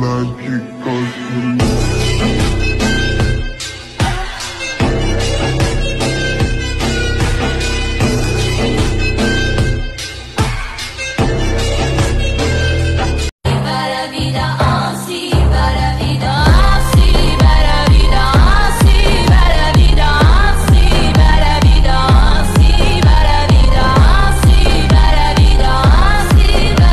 magic cause Para vida así, para vida así, para vida así, para vida así, para vida así, para vida así, para vida así.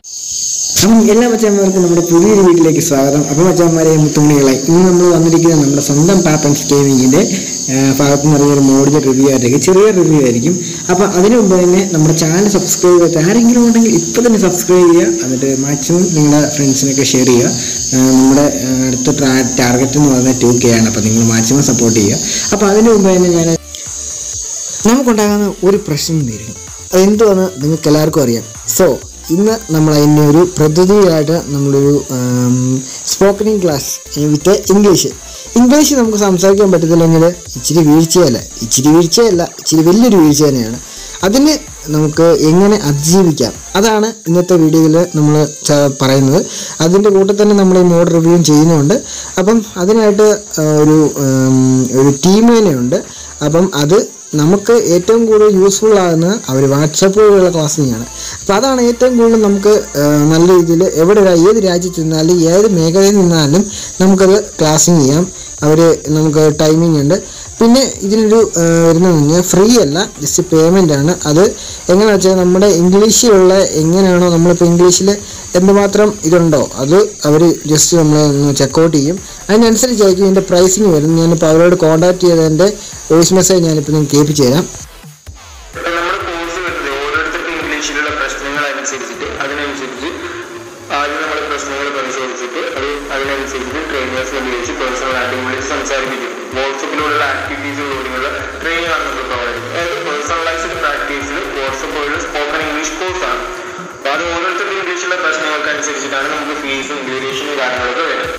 അപ്പം എല്ലാ മച്ചാന്മാർക്കും നമ്മുടെ പുതിയൊരു വീട്ടിലേക്ക് സ്വാഗതം അപ്പം മച്ചാന്മാരെ മുത്തുമണികളെ ഇന്ന് നമ്മൾ വന്നിരിക്കുന്നത് നമ്മുടെ സ്വന്തം പാപ്പൻസ് ഗെയിമിങ്ങിൻ്റെ ഭാഗത്ത് നിന്ന് ഒരു മോഡിൻ്റെ റിവ്യൂ ആയിട്ടേക്ക് ചെറിയ റിവ്യൂ ആയിരിക്കും അപ്പം അതിനു മുമ്പ് തന്നെ നമ്മുടെ ചാനൽ സബ്സ്ക്രൈബ് ചെയ്യാത്ത ആരെങ്കിലും ഉണ്ടെങ്കിൽ ഇപ്പം തന്നെ സബ്സ്ക്രൈബ് ചെയ്യുക എന്നിട്ട് മാക്സിമം നിങ്ങളുടെ ഫ്രണ്ട്സിനൊക്കെ ഷെയർ ചെയ്യുക ആ, നമ്മുടെ ആ, അടുത്ത ടാർഗറ്റ് എന്ന് പറയുന്നത് ടു കെ ആണ് അപ്പം നിങ്ങൾ മാക്സിമം സപ്പോർട്ട് ചെയ്യുക അപ്പം അതിനു മുമ്പ് തന്നെ ഞാൻ നമുക്കുണ്ടാകുന്ന ഒരു പ്രശ്നം നേരിടും അതെന്തുവാന്ന് നിങ്ങൾക്ക് എല്ലാവർക്കും അറിയാം സോ ഇന്ന് നമ്മൾ അതിൻ്റെ ഒരു പ്രതിനിധിയായിട്ട് നമ്മളൊരു സ്പോക്കണിങ് ക്ലാസ് വിത്ത് ഇംഗ്ലീഷ് ഇംഗ്ലീഷ് നമുക്ക് സംസാരിക്കാൻ പറ്റത്തില്ലെങ്കിൽ ഇച്ചിരി വീഴ്ചയല്ല ഇച്ചിരി വീഴ്ചയല്ല ഇച്ചിരി വലിയൊരു വീഴ്ച തന്നെയാണ് അതിന് നമുക്ക് എങ്ങനെ അതിജീവിക്കാം അതാണ് ഇന്നത്തെ വീഡിയോയിൽ നമ്മൾ പറയുന്നത് അതിൻ്റെ കൂടെ തന്നെ നമ്മൾ ഈ മോഡ് റിവ്യൂ ചെയ്യുന്നുണ്ട് അപ്പം അതിനായിട്ട് ആ, ഒരു ഉം, ഒരു ടീം തന്നെയുണ്ട് അപ്പം അത് നമുക്ക് ഏറ്റവും കൂടുതൽ യൂസ്ഫുൾ ആകുന്ന അവർ വാട്സപ്പ് വഴിയുള്ള ക്ലാസ്സിങ്ങാണ് അപ്പോൾ അതാണ് ഏറ്റവും കൂടുതൽ നമുക്ക് ആ, നല്ല രീതിയിൽ എവിടെ രാ- ഏത് രാജ്യത്ത് നിന്നാലും ഏത് മേഖലയിൽ നിന്നാലും നമുക്കത് ക്ലാസ്സിങ് ചെയ്യാം അവർ നമുക്ക് ടൈമിംഗ് ഉണ്ട് പിന്നെ ഇതിനൊരു ആ, വരുന്നത് പറഞ്ഞാൽ ഫ്രീ അല്ല ജസ്റ്റ് പേയ്മെൻ്റ് ആണ് അത് എങ്ങനെയാണെന്ന് വെച്ചാൽ നമ്മുടെ ഇംഗ്ലീഷിലുള്ള എങ്ങനെയാണോ നമ്മളിപ്പോൾ ഇംഗ്ലീഷിൽ എന്തുമാത്രം ഇതുണ്ടോ അത് അവർ ജസ്റ്റ് നമ്മളെ ഒന്ന് ചെക്കൗട്ട് ചെയ്യും അതിനനുസരിച്ചായിരിക്കും ഇതിൻ്റെ പ്രൈസിങ് വരും ഞാനിപ്പോൾ അവരോട് കോൺടാക്ട് ചെയ്തതിൻ്റെ വോയിസ് മെസ്സേജ് ഞാനിപ്പോൾ നിങ്ങൾക്ക് കേൾപ്പിച്ചു തരാം ഇപ്പൊ നമ്മുടെ കോഴ്സ് വരുന്നത് ഓരോരുത്തർക്കും ഇംഗ്ലീഷിലുള്ള പ്രശ്നങ്ങൾ അനുസരിച്ചിട്ട് അതിനനുസരിച്ച് ആദ്യം നമ്മൾ പ്രശ്നങ്ങൾ പരിശോധിച്ചിട്ട് അത് അതിനനുസരിച്ചിട്ട് ട്രെയിനേഴ്സിനെ വിളിച്ച് പേഴ്സണൽ ആയിട്ട് വിളിച്ച് സംസാരിപ്പിക്കും വാട്സപ്പിലുള്ള ആക്ടിവിറ്റീസിലൂടെയുള്ള ട്രെയിനിങ് ആണ് നമുക്ക് പ്രൊവൈഡ് ചെയ്യുന്നത് അതായത് പേഴ്സണലൈസ്ഡ് പ്രാക്ടീസിൽ വാട്സപ്പ് വഴിയുള്ള സ്പോക്കൺ ഇംഗ്ലീഷ് കോഴ്സാണ് അപ്പോൾ അത് ഓരോരുത്തർക്കും ഇംഗ്ലീഷിലുള്ള പ്രശ്നങ്ങൾക്ക് അനുസരിച്ചിട്ടാണ് നമുക്ക് ഫീസും ഡ്യൂറേഷനും കാര്യങ്ങളൊക്കെ വരുന്നത്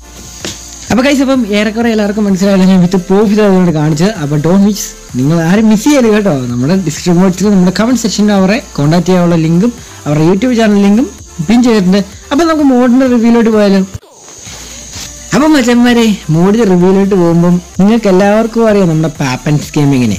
അപ്പോൾ കൈസ് അപ്പം ഏറെക്കുറെ എല്ലാവർക്കും മനസ്സിലായല്ലോ ഞാൻ വിത്ത് പ്രൂഫ് ചെയ്തതുകൊണ്ട് കാണിച്ചത് അപ്പോൾ ഡോൺ മിസ് നിങ്ങൾ ആരും മിസ് ചെയ്യരുത് കേട്ടോ നമ്മുടെ ഡിസ്ക്രിപ്ഷൻ ബോക്സിൽ നമ്മുടെ കമൻറ്റ് സെക്ഷനിൽ അവരെ കോൺടാക്ട് ചെയ്യാനുള്ള ലിങ്കും അവരുടെ യൂട്യൂബ് ചാനൽ ലിങ്കും പിൻ ചെയ്തിട്ടുണ്ട് അപ്പോൾ നമുക്ക് മോഡിൻ്റെ റിവ്യൂലോട്ട് പോയാലോ അപ്പം മച്ചന്മാരെ മോഡിൻ്റെ റിവ്യൂലോട്ട് പോകുമ്പം നിങ്ങൾക്ക് എല്ലാവർക്കും അറിയാം നമ്മുടെ പാപ്പൻസ് ഗെയിമിങ്ങിനെ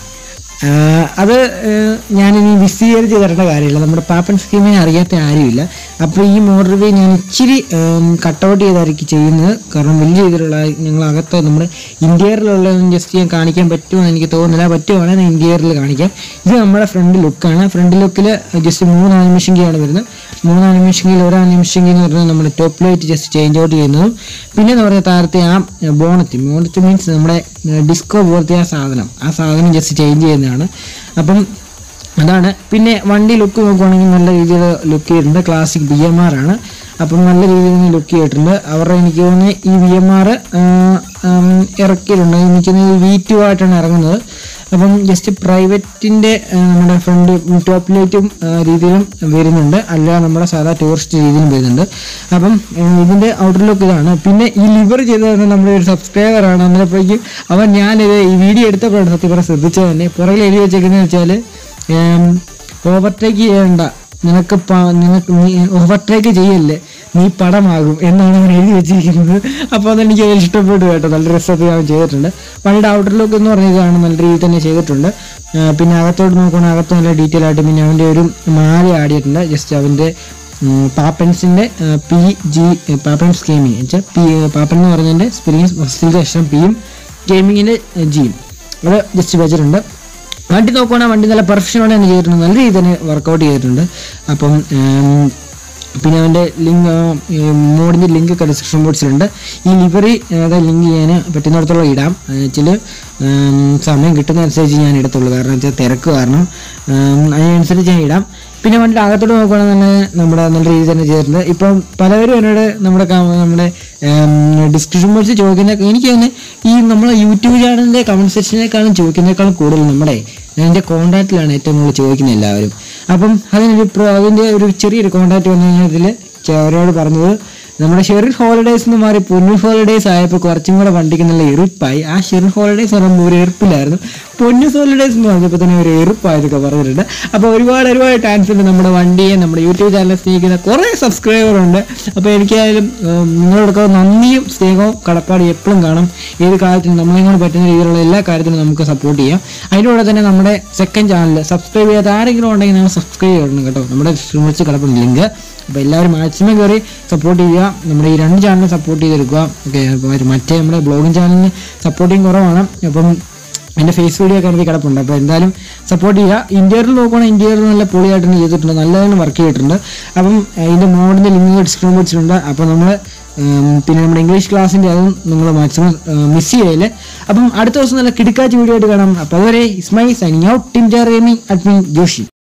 അത് ആഹ് ഞാനിനി വിശദീകരിച്ച് തരേണ്ട കാര്യമില്ല നമ്മുടെ പാപ്പൻ സ്കീമിനെ അറിയാത്ത ആരുമില്ല അപ്പോൾ ഈ മോഡ് റിവ്യൂ ഞാൻ ഇച്ചിരി കട്ടൗട്ട് ചെയ്തായിരിക്കും ചെയ്യുന്നത് കാരണം വലിയ രീതിയിലുള്ള ഞങ്ങൾ അകത്ത് നമ്മുടെ ഇന്ത്യയിലുള്ള ജസ്റ്റ് ഞാൻ കാണിക്കാൻ പറ്റുമെന്ന് എനിക്ക് തോന്നുന്നില്ല പറ്റുവാണെങ്കിൽ ഇന്ത്യയിൽ കാണിക്കാം ഇത് നമ്മുടെ ഫ്രണ്ട് ലുക്കാണ് ഫ്രണ്ട് ലുക്കിൽ ജസ്റ്റ് മൂന്ന് ആനിമേഷൻ കീയാണ് വരുന്നത് മൂന്ന് ആനിമേഷൻ കീയിൽ ഒരു ആനിമേഷൻ കീ എന്ന് പറഞ്ഞാൽ നമ്മുടെ top light just change out ചെയ്യുന്നതും പിന്നെ എന്ന് പറയുന്ന താരത്തെ ആ ബോണറ്റ് ബോണറ്റ് മീൻസ് നമ്മുടെ ഡിസ്കോ പോലത്തെ ആ സാധനം ആ സാധനം ജസ്റ്റ് ചേഞ്ച് ചെയ്യുന്നതാണ് അപ്പം അതാണ് പിന്നെ വണ്ടി ലുക്ക് നോക്കുവാണെങ്കിൽ നല്ല രീതിയിൽ ലുക്ക് ചെയ്തിട്ടുണ്ട് ക്ലാസിക് ബി എം ആർ ആണ് അപ്പം നല്ല രീതിയിൽ ലുക്ക് ചെയ്തിട്ടുണ്ട് അവരുടെ എനിക്ക് തോന്നുന്നു ഈ ബി എം ആർ ഇറക്കിയിട്ടുണ്ട് എനിക്ക് തോന്നുന്നു വി ടു ആയിട്ടാണ് ഇറങ്ങുന്നത് അപ്പം ജസ്റ്റ് പ്രൈവറ്റിൻ്റെ നമ്മുടെ ഫ്രണ്ട് ടോപ്പ് ലൈറ്റും രീതിയിലും വരുന്നുണ്ട് അല്ല നമ്മുടെ സാധാ ടൂറിസ്റ്റ് രീതിയിലും വരുന്നുണ്ട് അപ്പം ഉം, ഇതിൻ്റെ ഔട്ടർ ലുക്ക് ഇതാണ് പിന്നെ ഈ ലിവർ ചെയ്തത് നമ്മുടെ ഒരു സബ്സ്ക്രൈബറാണ് അന്നപ്പോഴേക്കും അവൻ ഞാനിത് ഈ വീഡിയോ എടുത്തപ്പോഴാണ് സത്യം പറഞ്ഞാൽ ശ്രദ്ധിച്ചത് തന്നെ പുറകിൽ എഴുതി വെച്ചേക്കുന്നത് വെച്ചാൽ ഓവർടേക്ക് ചെയ്യണ്ട നിനക്ക് പ- നിനക്ക് നീ ഓവർടേക്ക് ചെയ്യല്ലേ നീ പടമാകും എന്നാണ് അവൻ എഴുതി വെച്ചിരിക്കുന്നത് അപ്പോൾ അതെനിക്ക് അതിൽ ഇഷ്ടപ്പെട്ടു കേട്ടോ നല്ല രസത്തിൽ അവൻ ചെയ്തിട്ടുണ്ട് വണ്ടിയുടെ ഔട്ടർ ലുക്ക് എന്ന് പറഞ്ഞതാണ് നല്ല രീതിയിൽ തന്നെ ചെയ്തിട്ടുണ്ട് ആ, പിന്നെ അകത്തോട്ട് നോക്കുകയാണെങ്കിൽ അകത്ത് നല്ല ഡീറ്റെയിൽ ആയിട്ട് പിന്നെ അവൻ്റെ ഒരു മാല ആടിയിട്ടുണ്ട് ജസ്റ്റ് അവൻ്റെ പാപ്പൻസിൻ്റെ പി ജി പാപ്പൻസ് ഗെയിമിങ് വെച്ചാൽ പി പാപ്പൻ എന്ന് പറഞ്ഞതിൻ്റെ സ്പെല്ലിംഗ് ഫസ്റ്റിലത്തെ അക്ഷരം പിയും ഗെയിമിങ്ങിൻ്റെ ജിയും അത് ജസ്റ്റ് വെച്ചിട്ടുണ്ട് വണ്ടി നോക്കുകയാണെങ്കിൽ വണ്ടി നല്ല പെർഫെക്ഷനോടെ തന്നെ ചെയ്തിട്ടുണ്ട് നല്ല രീതിയിൽ തന്നെ വർക്കൗട്ട് ചെയ്തിട്ടുണ്ട് അപ്പം ഉം, പിന്നെ അവൻ്റെ ലിങ്ക് മോഡിൻ്റെ ലിങ്ക് ഒക്കെ ഡിസ്ക്രിപ്ഷൻ ബോക്സിലുണ്ട് ഈ ലിവറി അതായത് ലിങ്ക് ചെയ്യാൻ പറ്റുന്നിടത്തോളം ഇടാം വെച്ചാൽ സമയം കിട്ടുന്നതനുസരിച്ച് ഞാൻ ഇടത്തുള്ളൂ കാരണം വെച്ചാൽ തിരക്ക് കാരണം ഉം, അതിനനുസരിച്ച് ഞാൻ ഇടാം പിന്നെ വണ്ടിയുടെ അകത്തോട്ട് നോക്കുകയാണെങ്കിൽ തന്നെ നമ്മുടെ നല്ല രീതിയിൽ തന്നെ ചെയ്തിട്ടുണ്ട് ഇപ്പം പലവരും എന്നോട് നമ്മുടെ ക- നമ്മുടെ ഡിസ്ക്രിപ്ഷൻ ബോക്സിൽ ചോദിക്കുന്ന എനിക്ക് തന്നെ ഈ നമ്മളെ യൂട്യൂബ് ചാനലിൻ്റെ കമൻറ്റ് സെക്ഷനേക്കാളും ചോദിക്കുന്നതിനേക്കാളും കൂടുതൽ നമ്മുടെ എൻ്റെ കോൺടാക്റ്റിലാണ് ഏറ്റവും കൂടുതൽ ചോദിക്കുന്നത് എല്ലാവരും അപ്പം അതിനൊരു പ്രോ അതിൻ്റെ ഒരു ചെറിയൊരു കോൺടാക്റ്റ് വന്നു കഴിഞ്ഞാൽ ഇതിൽ അവരോട് പറഞ്ഞത് നമ്മുടെ ഷെറിൻ ഹോളിഡേയ്സ് എന്ന് മാറി പൊന്നു ഹോളിഡേയ്സ് ആയപ്പോൾ കുറച്ചും കൂടെ വണ്ടിക്ക് നല്ല എറിപ്പായി ആ ഷെറിൻ ഹോളിഡേയ്സ് പറയുമ്പോൾ ഒരു എറിപ്പിലായിരുന്നു പൊന്നു സോളിഡേഴ്സ് എന്ന് പറഞ്ഞപ്പോൾ തന്നെ ഒരു എറുപ്പായതൊക്കെ പറഞ്ഞിട്ടുണ്ട് അപ്പോൾ ഒരുപാട് ഒരുപാട് താങ്ക്സ് ഉണ്ട് നമ്മുടെ വണ്ടിയെ നമ്മുടെ യൂട്യൂബ് ചാനൽ സ്നേഹിക്കുന്ന കുറേ സബ്സ്ക്രൈബർ ഉണ്ട് അപ്പോൾ എനിക്കായാലും ഉം, നിങ്ങളോടൊക്കെ നന്ദിയും സ്നേഹവും കടപ്പാട് എപ്പോഴും കാണും ഏത് കാര്യത്തിനും നമ്മളെ കൊണ്ട് പറ്റുന്ന രീതിയിലുള്ള എല്ലാ കാര്യത്തിനും നമുക്ക് സപ്പോർട്ട് ചെയ്യാം അതിൻ്റെ കൂടെ തന്നെ നമ്മുടെ സെക്കൻഡ് ചാനൽ സബ്സ്ക്രൈബ് ചെയ്യാത്ത ആരെങ്കിലും ഉണ്ടെങ്കിൽ നിങ്ങൾ സബ്സ്ക്രൈബ് ചെയ്യണം കേട്ടോ നമ്മുടെ വിളിച്ച് കിടപ്പുണ്ട് ലിങ്ക് അപ്പോൾ എല്ലാവരും മാക്സിമം കയറി സപ്പോർട്ട് ചെയ്യുക നമ്മുടെ ഈ രണ്ട് ചാനലും സപ്പോർട്ട് ചെയ്തെടുക്കുക ഓക്കെ അപ്പോൾ മറ്റേ നമ്മുടെ ബ്ലോഗിങ് ചാനലിന് സപ്പോർട്ടിങ് കുറവാണ് അപ്പം എൻ്റെ ഫേസ് വീഡിയോ ഒക്കെ എനിക്ക് കിടപ്പുണ്ട് അപ്പോൾ എന്തായാലും സപ്പോർട്ട് ചെയ്യുക ഇന്ത്യയിൽ നോക്കുകയാണെങ്കിൽ ഇന്ത്യയിൽ നല്ല പൊളിയായിട്ട് തന്നെ ചെയ്തിട്ടുണ്ട് നല്ലതാണ് വർക്ക് ചെയ്തിട്ടുണ്ട് അപ്പം ഏഹ്, ഇതിൻ്റെ മോഡിൻ്റെ ലിങ്ക് ഡിസ്ക്രിപ്ഷൻ വെച്ചിട്ടുണ്ട് അപ്പോൾ നമ്മൾ പിന്നെ നമ്മുടെ ഇംഗ്ലീഷ് ക്ലാസ്സിൻ്റെ അതും നിങ്ങൾ മാക്സിമം മിസ് ചെയ്യല് അപ്പം അടുത്ത ദിവസം നല്ല കിടക്കാച്ച വീഡിയോ ആയിട്ട് കാണാം അപ്പോൾ അതുവരെ ഇസ്മൈ സൈനിങ് ഔട്ട് ടിം ജാർ ഗെയിമിംഗ് അഡ്മിൻ ജോഷി